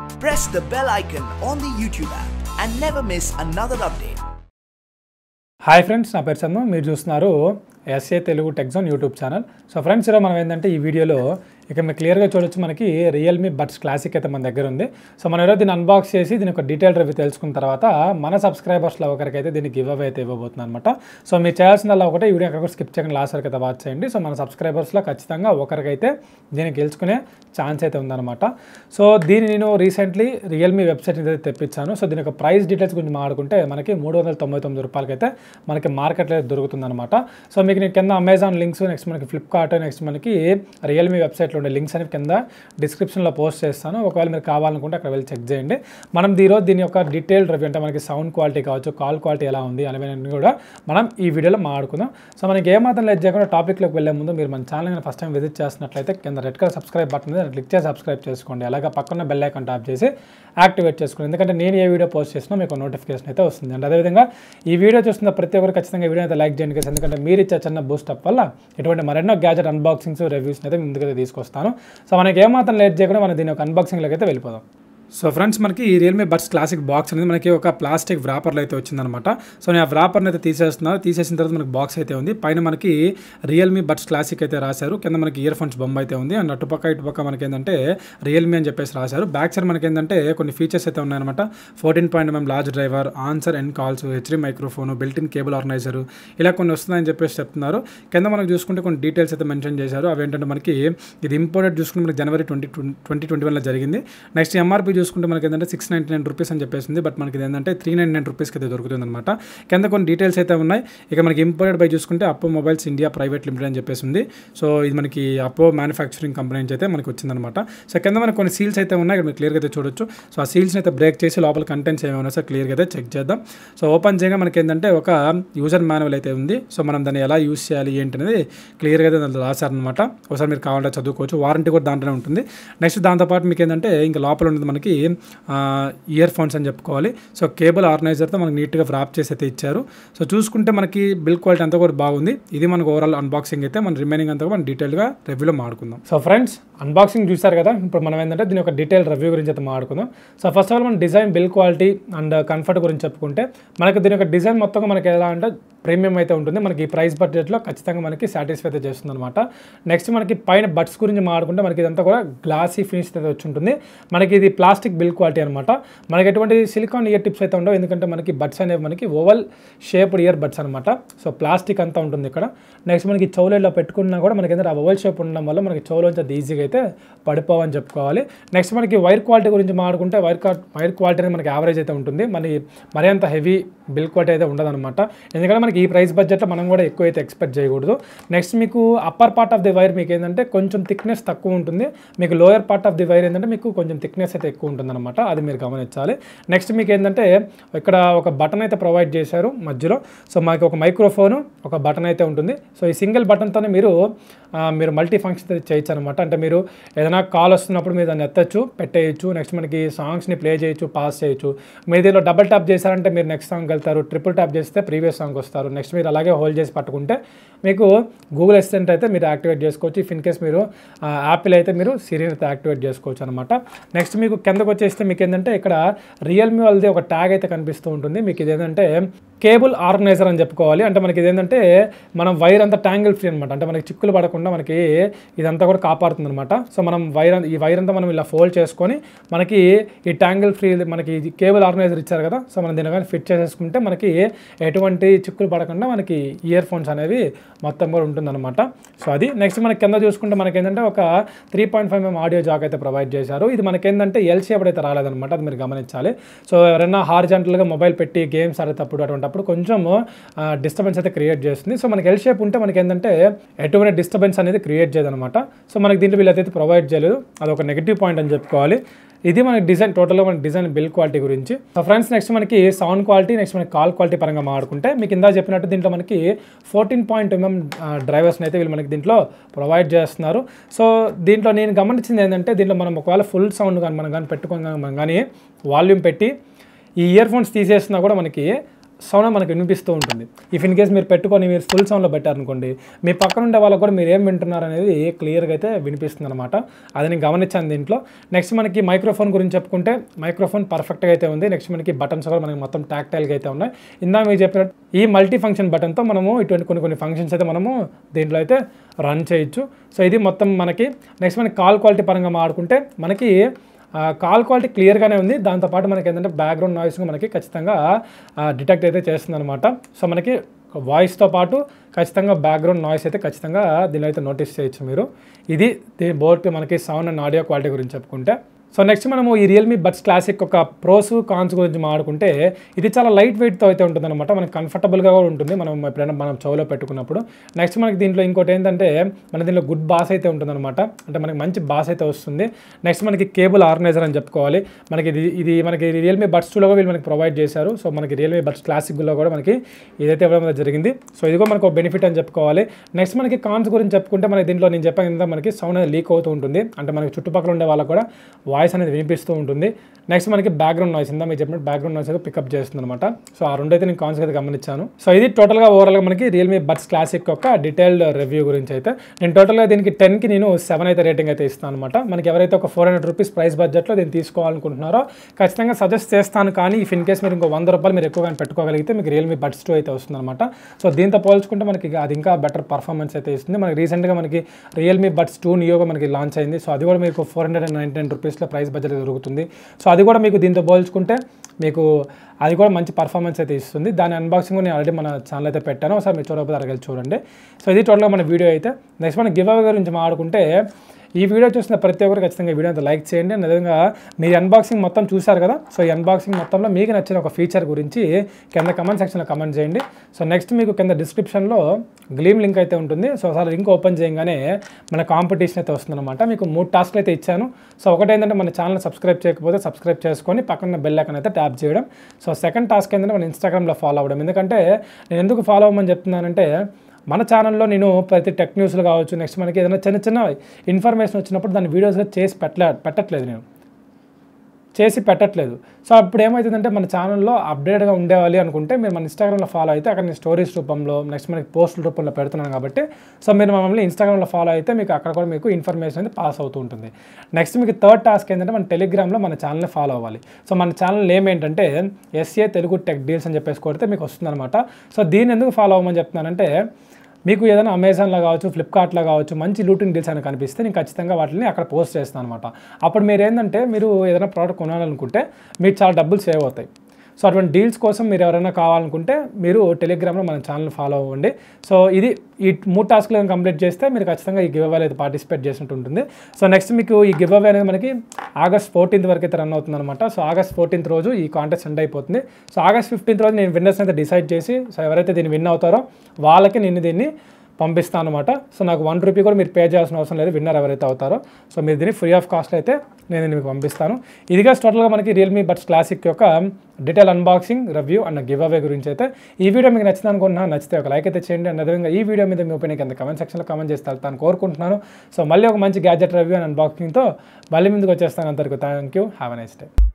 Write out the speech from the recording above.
press the bell icon on the YouTube app and never miss another update. Hi friends నా పేరు చందు మీరు చూస్తున్నారు SA Telugu tech zone YouTube channel so friends ఈరోజు మనం ఏంటంటే ఈ వీడియోలో ఇక మీరు క్లియర్గా చూడొచ్చు మనకి రియల్మీ బడ్స్ క్లాసిక్ అయితే మన దగ్గర ఉంది సో మనం ఈరోజు దీన్ని అన్బాక్స్ చేసి దీని ఒక డీటెయిల్ రివ్యూ తెలుసుకున్న తర్వాత మన సబ్స్క్రైబర్స్లో ఒకరికైతే దీన్ని గివ్ అవే అయితే ఇవ్వబోతుంది అనమాట సో మీరు చేయాల్సిందల్లా ఒకటే ఈ వీడియో అక్కడ స్కిప్ చేయకుండా లాస్ట్ వరకు అయితే వాచ్ చేయండి సో మన సబ్స్క్రైబర్స్లో ఖచ్చితంగా ఒకరికైతే దీన్ని గెలుచుకునే ఛాన్స్ అయితే ఉందన్నమాట సో దీన్ని నేను రీసెంట్లీ రియల్మీ వెబ్సైట్ అయితే తెప్పించాను సో దీని యొక్క ప్రైస్ డీటెయిల్స్ గురించి మాట్లాడుకుంటే మనకి మూడు వందల తొంభై తొమ్మిది రూపాయలకైతే మనకి మార్కెట్లో దొరుకుతుందన్నమాట సో మీకు నేను కింద అమెజాన్ లింక్స్ నెక్స్ట్ మనకి ఫ్లిప్కార్ట్ నెక్స్ట్ మనకి రియల్మీ వెబ్సైట్లో ఉండే లింక్స్ అనేవి కింద డిస్క్రిప్షన్లో పోస్ట్ చేస్తాను ఒకవేళ మీరు కావాలనుకుంటే అక్కడ వెళ్ళి చెక్ చేయండి మనం ఈరోజు దీని యొక్క డీటెయిల్ రివ్యూ అంటే మనకి సౌండ్ క్వాలిటీ కావచ్చు కాల్ క్వాలిటీ ఎలా ఉంది అనేవన్నీ కూడా మనం ఈ వీడియోలో మాట్లాడుకుందాం సో మనకి ఏమాత్రం లేదు చేయకుండా టాపిక్లోకి వెళ్ళే ముందు మీరు మన ఛానల్ ఫస్ట్ టైం విజిట్ చేసినట్లయితే కింద రెడ్ కలర్ సబ్స్క్రైబ్ బటన్ మీద క్లిక్ చేసి సబ్స్క్రైబ్ చేసుకోండి అలాగే పక్కన బెల్ ఐకాన్ టాప్ చేసి యాక్టివేట్ చేసుకోండి ఎందుకంటే నేను ఏ వీడియో పోస్ట్ చేసినా మీకు నోటిఫికేషన్ అయితే వస్తుంది అండ్ అదేవిధంగా ఈ వీడియో చూస్తున్న ప్రతి ఒక్కరు ఖచ్చితంగా ఈ వీడియో అయితే లైక్ చేయండి guys. ఎందుకంటే మీరు ఇచ్చే చిన్న బూస్ట్ అప్ వల్ల ఇటువంటి మరెన్నో గ్యాజెట్ అన్బాక్సింగ్స్ రివ్యూస్ అయితే ముందుకైతే తీసుకొస్తాను సో మనకి ఏమాత్రం లేట్ చేయకుండా మనం దీని ఒక అన్బాక్సింగ్లోకి అయితే వెళ్ళిపోదాం సో ఫ్రెండ్స్ మనకి ఈ రియల్మీ బడ్స్ క్లాసిక్ బాక్స్ అనేది మనకి ఒక ప్లాస్టిక్ వ్రాపర్లో అయితే వచ్చిందనమాట సో నేను ఆ వ్రాపర్ని అయితే తీసేస్తున్నారు తీసేసిన తర్వాత మనకి బాక్స్ అయితే ఉంది పైన మనకి రియల్మీ బడ్స్ క్లాసిక్ అయితే రాశారు కింద మనకి ఇయర్ ఫోన్స్ బొమ్మ అయితే ఉంది అండ్ అటుపక్క ఇటుపక్క మనకి ఏంటంటే రియల్మీ అని చెప్పేసి రాశారు బ్యాక్ సైడ్ మనకి ఏంటంటే కొన్ని ఫీచర్స్ అయితే ఉన్నాయన్నమాట fourteen point MM large driver answer and calls HD microphone built in cable organiser ఇలా కొన్ని వస్తున్నాయని చెప్పేసి చెప్తున్నారు కింద మనకు చూసుకుంటే కొన్ని డీటెయిల్స్ అయితే మెన్షన్ చేశారు అవి ఏంటంటే మనకి ఇది ఇంపోర్టెడ్ చూసుకుంటే మనకి జనవరి ట్వంటీ ట్వంటీ ట్వంటీ వన్లో జరిగింది నెక్స్ట్ ఎంఆర్పీ చూసుకుంటే మనకి ఏంటంటే సిక్స్ నైంటీ నైన్ రూపీస్ అని చెప్పేసింది బట్ మనకి ఇది ఏంటంటే త్రీ నైన్ నైన్ రూపీస్కి అయితే దొరుకుతుంది అనమాట కింద కొన్ని డీటెయిల్స్ అయితే ఉన్నాయి ఇక మనకి ఇంపోర్టెడ్ బై చూసుకుంటే అప్పో మొబైల్స్ ఇండియా ప్రైవేట్ లిమిటెడ్ అని చెప్పేసి ఉంది సో ఇది మనకి అప్పో మ్యానుఫ్యాక్చరింగ్ కంపెనీ నుంచి అయితే మనకి వచ్చిందనమాట సో కింద మనకి కొన్ని సీల్స్ అయితే ఉన్నాయి ఇక్కడ మీరు క్లియర్గా అయితే చూడొచ్చు సో ఆ సీల్స్ని అయితే బ్రేక్ చేసి లోపల కంటెంట్స్ ఏమైనా సార్ క్లియర్గా అయితే చెక్ చేద్దాం సో ఓపెన్ చేయగా మనకి ఏంటంటే ఒక యూజర్ మాన్యువల్ అయితే ఉంది సో మనం దాన్ని ఎలా యూస్ చేయాలి ఏంటి అనేది క్లియర్గా అయితే దాంట్లో రాశారనమాట ఒకసారి మీరు కావాలంటే చదువుకోవచ్చు వారంటీ కూడా దాంట్లోనే ఉంటుంది నెక్స్ట్ దాంతోపాటు మీకు ఏంటంటే ఇంకా లోపల ఉన్నది మనకి ఇయర్ ఫోన్స్ అని చెప్పుకోవాలి సో కేబుల్ ఆర్గనైజర్తో మనకి నీట్గా వ్రాప్ చేసి అయితే ఇచ్చారు సో చూసుకుంటే మనకి బిల్ క్వాలిటీ అంతా కూడా బాగుంది ఇది మనకు ఓవరాల్ అన్బాక్సింగ్ అయితే మన రిమైనింగ్ అంతా కూడా మనం డీటెయిల్గా రివ్యూలో మాడుకుందాం సో ఫ్రెండ్స్ అన్బాక్సింగ్ చూసారు కదా ఇప్పుడు మనం ఏంటంటే దీని యొక్క డీటెయిల్ రివ్యూ గురించి అయితే మాడుకుందాం సో ఫస్ట్ ఆఫ్ ఆల్ మన design build quality and comfort గురించి చెప్పుకుంటే మనకి దీని యొక్క డిజైన్ మొత్తంగా మనకి ఎలా అంటే ప్రీమియం అయితే ఉంటుంది మనకి ఈ ప్రైస్ బడ్జెట్లో ఖచ్చితంగా మనకి సాటిస్ఫై అయితే చేస్తుంది అనమాట నెక్స్ట్ మనకి పైన బడ్స్ గురించి మాట్లాడుకుంటే మనకి ఇదంతా కూడా గ్లాసీ ఫినిష్ అయితే వచ్చి ఉంటుంది మనకి ఇది ప్లాస్టిక్ బిల్ క్వాలిటీ అనమాట మనకి ఎటువంటి సిలికాన్ ఇయర్ టిప్స్ అయితే ఉండవు ఎందుకంటే మనకి బడ్స్ అనేవి మనకి ఓవల్ షేప్డ్ ఇయర్ బడ్స్ అనమాట సో ప్లాస్టిక్ అంతా ఉంటుంది ఇక్కడ నెక్స్ట్ మనకి చెవులలో పెట్టుకున్నా కూడా మనకి ఏంటంటే ఆ ఓవల్ షేప్ ఉండడం వల్ల మనకి చెవులోంచి అది ఈజీగా అయితే పడిపోవని చెప్పుకోవాలి నెక్స్ట్ మనకి వైర్ క్వాలిటీ గురించి మాట్లాడుకుంటే వైర్ వైర్ క్వాలిటీ అనేది మనకి యావరేజ్ అయితే ఉంటుంది మరి మరీ అంత హెవీ బిల్ క్వాలిటీ అయితే ఉండదన్నమాట ఎందుకంటే మనకి ఈ ప్రైస్ బడ్జెట్లో మనం కూడా ఎక్కువ అయితే ఎక్స్పెక్ట్ చేయకూడదు నెక్స్ట్ మీకు upper part of the wire మీకు ఏంటంటే కొంచెం థిక్నెస్ తక్కువ ఉంటుంది మీకు lower part of the wire ఏంటంటే మీకు కొంచెం థిక్నెస్ అయితే ఎక్కువ ఉంటుంది అనమాట అది మీరు గమనించాలి నెక్స్ట్ మీకు ఏంటంటే ఇక్కడ ఒక బటన్ అయితే ప్రొవైడ్ చేశారు మధ్యలో సో మాకు ఒక మైక్రోఫోన్ ఒక బటన్ అయితే ఉంటుంది సో ఈ సింగిల్ బటన్తోనే మీరు ఆ, మీరు మల్టీ ఫంక్షన్ అయితే చేయొచ్చు అనమాట అంటే మీరు ఏదైనా కాల్ వస్తున్నప్పుడు మీరు దాన్ని ఎత్తచ్చు పెట్టేయచ్చు నెక్స్ట్ మనకి సాంగ్స్ని ప్లే చేయొచ్చు పాస్ చేయొచ్చు మీరు దీనిలో డబల్ ట్యాప్ చేశారంటే మీరు నెక్స్ట్ సాంగ్ వెళ్తారు ట్రిపుల్ ట్యాప్ చేస్తే ప్రీవియస్ సాంగ్ వస్తారు నెక్స్ట్ మీరు అలాగే హోల్డ్ చేసి పట్టుకుంటే మీకు గూగుల్ అసిస్టెంట్ అయితే మీరు యాక్టివేట్ చేసుకోవచ్చు ఇఫ్ ఇన్ కేస్ మీరు యాపిల్ అయితే మీరు సిరీని అయితే యాక్టివేట్ చేసుకోవచ్చు అనమాట నెక్స్ట్ మీకు కిందకు వచ్చేస్తే మీకు ఏంటంటే ఇక్కడ రియల్మీ వాళ్ళది ఒక ట్యాగ్ అయితే కనిపిస్తూ ఉంటుంది మీకు ఇది ఏంటంటే కేబుల్ ఆర్గనైజర్ అని చెప్పుకోవాలి అంటే మనకి ఇదేంటంటే మనం వైర్ అంతా ట్యాంగిల్ ఫ్రీ అనమాట అంటే మనకి చిక్కులు పడకుండా మనకి ఇదంతా కూడా కాపాడుతుంది అనమాట సో మనం వైర్ ఈ వైర్ అంతా మనం ఇలా ఫోల్డ్ చేసుకొని మనకి ఈ ట్యాంగిల్ ఫ్రీ మనకి ఇది కేబుల్ ఆర్గనైజర్ ఇచ్చారు కదా సో మనం దీని కానీ ఫిట్ చేసేసుకుంటే మనకి ఎటువంటి చిక్కులు పడకుండా మనకి ఇయర్ ఫోన్స్ అనేవి మొత్తం కూడా ఉంటుందన్నమాట సో అది నెక్స్ట్ మనకి కింద చూసుకుంటే మనకి ఏంటంటే ఒక three point five MM audio jack అయితే ప్రొవైడ్ చేశారు ఇది మనకి ఏంటంటే ఎల్ షేప్ అయితే రాలేదన్నమాట అది మీరు గమనించాలి సో ఎవరైనా హార్జెంటల్గా మొబైల్ పెట్టి గేమ్స్ ఆడేటప్పుడు అటువంటిప్పుడు కొంచెం డిస్టర్బెన్స్ అయితే క్రియేట్ చేస్తుంది సో మనకి ఎల్ షేప్ ఉంటే మనకి ఏంటంటే ఎటువంటి డిస్టర్బెన్స్ అనేది క్రియేట్ చేయదన్నమాట సో మనకి దీంట్లో వీళ్ళైతే ప్రొవైడ్ చేయలేదు అది ఒక నెగిటివ్ పాయింట్ అని చెప్పుకోవాలి ఇది మన డిజైన్ టోటల్గా మన డిజైన్ బిల్ క్వాలిటీ గురించి సో ఫ్రెండ్స్ నెక్స్ట్ మనకి సౌండ్ క్వాలిటీ నెక్స్ట్ మనకి కాల్ క్వాలిటీ పరంగా మాట్లాడుకుంటే మీకు ఇందా చెప్పినట్టు దీంట్లో మనకి ఫోర్టీన్ పాయింట్ ఎంఎం డ్రైవర్స్ని అయితే వీళ్ళు మనకి దీంట్లో ప్రొవైడ్ చేస్తున్నారు సో దీంట్లో నేను గమనించింది ఏంటంటే దీంట్లో మనం ఒకవేళ ఫుల్ సౌండ్ కానీ మనం కానీ పెట్టుకోగా మనం కానీ వాల్యూమ్ పెట్టి ఈ ఇయర్ ఫోన్స్ తీసేసినా కూడా మనకి సౌండ్ మనకి వినిపిస్తూ ఉంటుంది ఇఫ్ ఇన్ కేస్ మీరు పెట్టుకొని మీరు ఫుల్ సౌండ్లో పెట్టారనుకోండి మీ పక్కన ఉండే వాళ్ళకు కూడా మీరు ఏం వింటున్నారు అనేది క్లియర్గా అయితే వినిపిస్తుంది అనమాట అది నేను గమనించాను దీంట్లో నెక్స్ట్ మనకి మైక్రోఫోన్ గురించి చెప్పుకుంటే మైక్రోఫోన్ పర్ఫెక్ట్గా అయితే ఉంది నెక్స్ట్ మనకి బటన్స్ కూడా మనకి మొత్తం టాక్టైల్గా అయితే ఉన్నాయి ఇందా మీరు చెప్పినట్టు ఈ మల్టీ ఫంక్షన్ బటన్తో మనము ఇటువంటి కొన్ని కొన్ని ఫంక్షన్స్ అయితే మనము దీంట్లో అయితే రన్ చేయొచ్చు సో ఇది మొత్తం మనకి నెక్స్ట్ మనకి కాల్ క్వాలిటీ పరంగా మాడుకుంటే మనకి కాల్ క్వాలిటీ క్లియర్గానే ఉంది దాంతోపాటు మనకి ఏంటంటే బ్యాక్గ్రౌండ్ నాయిస్ మనకి ఖచ్చితంగా డిటెక్ట్ అయితే చేస్తుంది అనమాట సో మనకి వాయిస్తో పాటు ఖచ్చితంగా బ్యాక్గ్రౌండ్ నాయిస్ అయితే ఖచ్చితంగా దీనిలో అయితే నోటీస్ చేయొచ్చు మీరు ఇది దీని బోర్డు మనకి సౌండ్ అండ్ ఆడియో క్వాలిటీ గురించి చెప్పుకుంటే సో నెక్స్ట్ మనము ఈ రియల్మీ బడ్స్ క్లాసిక్ ఒక ప్రోస్ కాన్స్ గురించి మాట్లాడుకుంటే ఇది చాలా లైట్ వెయిట్తో అయితే ఉంటుంది అనమాట మనకి కంఫర్టబుల్గా కూడా ఉంటుంది మనం ఎప్పుడైనా మనం చెవులో పెట్టుకున్నప్పుడు నెక్స్ట్ మనకి దీంట్లో ఇంకోటి ఏంటంటే మన దీంట్లో గుడ్ బాస్ అయితే ఉంటుంది అనమాట అంటే మనకి మంచి బాస్ అయితే వస్తుంది నెక్స్ట్ మనకి కేబుల్ ఆర్గనైజర్ అని చెప్పుకోవాలి మనకి ఇది ఇది మనకి రియల్మీ బడ్స్ టూలో వీళ్ళు మనకి ప్రొవైడ్ చేశారు సో మనకి రియల్మీ బడ్స్ క్లాసిక్లో కూడా మనకి ఇదైతే ఇవ్వడం అనేది జరిగింది సో ఇది కూడా మనకు బెనిఫిట్ అని చెప్పుకోవాలి నెక్స్ట్ మనకి కాన్స్ గురించి చెప్పుకుంటే మనకి దీంట్లో నేను చెప్పాను కదా మనకి సౌండ్ అనేది లీక్ అవుతూ ఉంటుంది అంటే మనకి చుట్టుపక్కల ఉండే వాళ్ళకి కూడా వాయిస్ అనేది వినిపిస్తూ ఉంటుంది నెక్స్ట్ మనకి బ్యాక్గ్రౌండ్ నాయిస్ ఇందా మీరు చెప్పినట్టు బ్యాక్గ్రౌండ్ నాయిస్ అయితే పికప్ చేస్తుంది అనమాట సో ఆ రెండు అయితే నేను కాన్స్ అయితే గమనించాను సో ఇది టోటల్గా ఓవరాల్గా మనకి రియల్మీ బడ్స్ క్లాసిక్ యొక్క డీటెయిల్డ్ రివ్యూ గురించి అయితే నేను టోటల్గా దీనికి టెన్కి నేను సెవెన్ అయితే రేటింగ్ అయితే ఇస్తాను అనమాట మనకి ఎవరైతే ఒక ఫోర్ హండ్రెడ్ రూపీస్ ప్రైస్ బడ్జెట్లో దీన్ని తీసుకోవాలనుకుంటున్నారో ఖచ్చితంగా సజెస్ట్ చేస్తాను కానీ ఇఫ్ ఇన్ కేస్ మీరు ఇంకో వంద రూపాయలు మీరు ఎక్కువగా పెట్టుకోగలిగితే మీకు రియల్మీ బడ్స్ టూ అయితే వస్తుంది అనమాట సో దీంతో పోల్చుకుంటే మనకి అది ఇంకా బెటర్ పర్ఫార్మెన్స్ అయితే ఇస్తుంది మనకి రీసెంట్గా మనకి రియల్మీ బడ్స్ టూ నియోగా మనకి లాంచ్ అయింది సో అది కూడా మీకు four hundred and ninety nine రూపీస్లో ప్రైస్ బడ్జెట్ దొరుకుతుంది సో అది కూడా మీకు దీంతో పోల్చుకుంటే మీకు అది కూడా మంచి పర్ఫార్మెన్స్ అయితే ఇస్తుంది దాని అన్బాక్సింగ్ నేను ఆల్రెడీ మన ఛానల్ అయితే పెట్టాను ఒకసారి మీరు చూడకపోతే అరగలి చూడండి సో ఇది టోటల్గా మన వీడియో అయితే నెక్స్ట్ మన గివ్ అవే గురించి మాట్లాడుకుంటే ఈ వీడియో చూసిన ప్రతి ఒక్కరు ఖచ్చితంగా ఈ వీడియో అంతా లైక్ చేయండి నిజంగా మీరు అన్బాక్సింగ్ మొత్తం చూశారు కదా సో ఈ అన్బాక్సింగ్ మొత్తంలో మీకు నచ్చిన ఒక ఫీచర్ గురించి కింద కమెంట్ సెక్షన్లో కమెంట్ చేయండి సో నెక్స్ట్ మీకు కింద డిస్క్రిప్షన్లో గ్లీమ్ లింక్ అయితే ఉంటుంది సో ఒకసారి లింక్ ఓపెన్ చేయగానే మన కాంపిటీషన్ అయితే వస్తుందన్నమాట మీకు మూడు టాస్క్లు అయితే ఇచ్చాను సో ఒకటి ఏంటంటే మన ఛానల్ సబ్స్క్రైబ్ చేయకపోతే సబ్స్క్రైబ్ చేసుకొని పక్కన బెల్ ఐకాన్ అయితే ట్యాప్ చేయడం సో సెకండ్ టాస్క్ ఏంటంటే మన ఇన్స్టాగ్రామ్లో ఫాలో అవ్వడం ఎందుకంటే నేను ఎందుకు ఫాలో అవ్వమని చెప్తున్నానంటే మన ఛానల్లో నేను ప్రతి టెక్ న్యూస్లు కావచ్చు నెక్స్ట్ మనకి ఏదైనా చిన్న చిన్న ఇన్ఫర్మేషన్ వచ్చినప్పుడు దాన్ని వీడియోస్గా చేసి పెట్టలే పెట్టట్లేదు నేను చేసి పెట్టట్లేదు సో అప్పుడు ఏమవుతుందంటే మన ఛానల్లో అప్డేట్గా ఉండేవాలి అనుకుంటే మీరు మన ఇన్స్టాగ్రామ్లో ఫాలో అయితే అక్కడ నేను స్టోరీస్ రూపంలో నెక్స్ట్ మనకి పోస్టుల రూపంలో పెడుతున్నాను కాబట్టి సో మీరు మమ్మల్ని ఇన్స్టాగ్రామ్లో ఫాలో అయితే మీకు అక్కడ కూడా మీకు ఇన్ఫర్మేషన్ అనేది పాస్ అవుతూ ఉంటుంది నెక్స్ట్ మీకు థర్డ్ టాస్క్ ఏంటంటే మన టెలిగ్రామ్లో మన ఛానల్ని ఫాలో అవ్వాలి సో మన ఛానల్ నేమ్ ఏంటంటే ఎస్ఏ తెలుగు టెక్ డీల్స్ అని చెప్పేసి కొడితే మీకు వస్తుందన్నమాట సో దీన్ని ఎందుకు ఫాలో అవ్వమని చెప్తున్నానంటే మీకు ఏదైనా అమెజాన్లో కావచ్చు ఫ్లిప్కార్ట్లో కావచ్చు మంచి లూటింగ్ డీల్స్ అని కనిపిస్తే నేను ఖచ్చితంగా వాటిని అక్కడ పోస్ట్ చేస్తాను అనమాట అప్పుడు మీరు ఏంటంటే మీరు ఏదైనా ప్రోడక్ట్ కొనాలనుకుంటే మీకు చాలా డబ్బులు సేవ్ అవుతాయి సో అటువంటి డీల్స్ కోసం మీరు ఎవరైనా కావాలనుకుంటే మీరు టెలిగ్రామ్లో మన ఛానల్ ఫాలో అవ్వండి సో ఇది ఈ మూడు టాస్క్లు కంప్లీట్ చేస్తే మీరు ఖచ్చితంగా ఈ గివ్ అవే అయితే పార్టిసిపేట్ చేసినట్టు ఉంటుంది సో నెక్స్ట్ మీకు ఈ గివ్ అవే అనేది మనకి ఆగస్ట్ ఫోర్టీన్త్ వరకు అయితే రన్ అవుతుంది అనమాట సో ఆగస్ట్ ఫోర్టీన్త్ రోజు ఈ కాంటెస్ట్ ఎండ్ అయిపోతుంది సో ఆగస్ట్ ఫిఫ్టీన్త్ రోజు నేను విన్నర్స్ అయితే డిసైడ్ చేసి సో ఎవరైతే దీన్ని విన్ అవుతారో వాళ్ళకి నేను దీన్ని పంపిస్తాను అనమాట సో నాకు వన్ రూపీ కూడా మీరు పే చేయాల్సిన అవసరం లేదు విన్నర్ ఎవరైతే అవుతారో సో మీరు దీన్ని ఫ్రీ ఆఫ్ కాస్ట్ అయితే నేను దీన్ని మీకు పంపిస్తాను ఇదిగా టోటల్గా మనకి రియల్మీ బడ్స్ క్లాసిక్ యొక్క detail unboxing review and giveaway గురించి అయితే ఈ వీడియో మీకు నచ్చింది అనుకుంటున్నాను నచ్చితే ఒక లైక్ అయితే చేయండి అండ్ అదేవిధంగా ఈ వీడియో మీద మీ ఒపీనియన్ కింద కమెంట్ సెక్షన్లో కమెంట్ చేస్తే వెళ్తాను కోరుకుంటున్నాను సో మళ్ళీ ఒక మంచి గ్యాజెట్ రివ్యూ అండ్ అన్బాక్సింగ్తో మళ్ళీ ముందుకు వచ్చేస్తాను అంతవరకు thank you have a nice day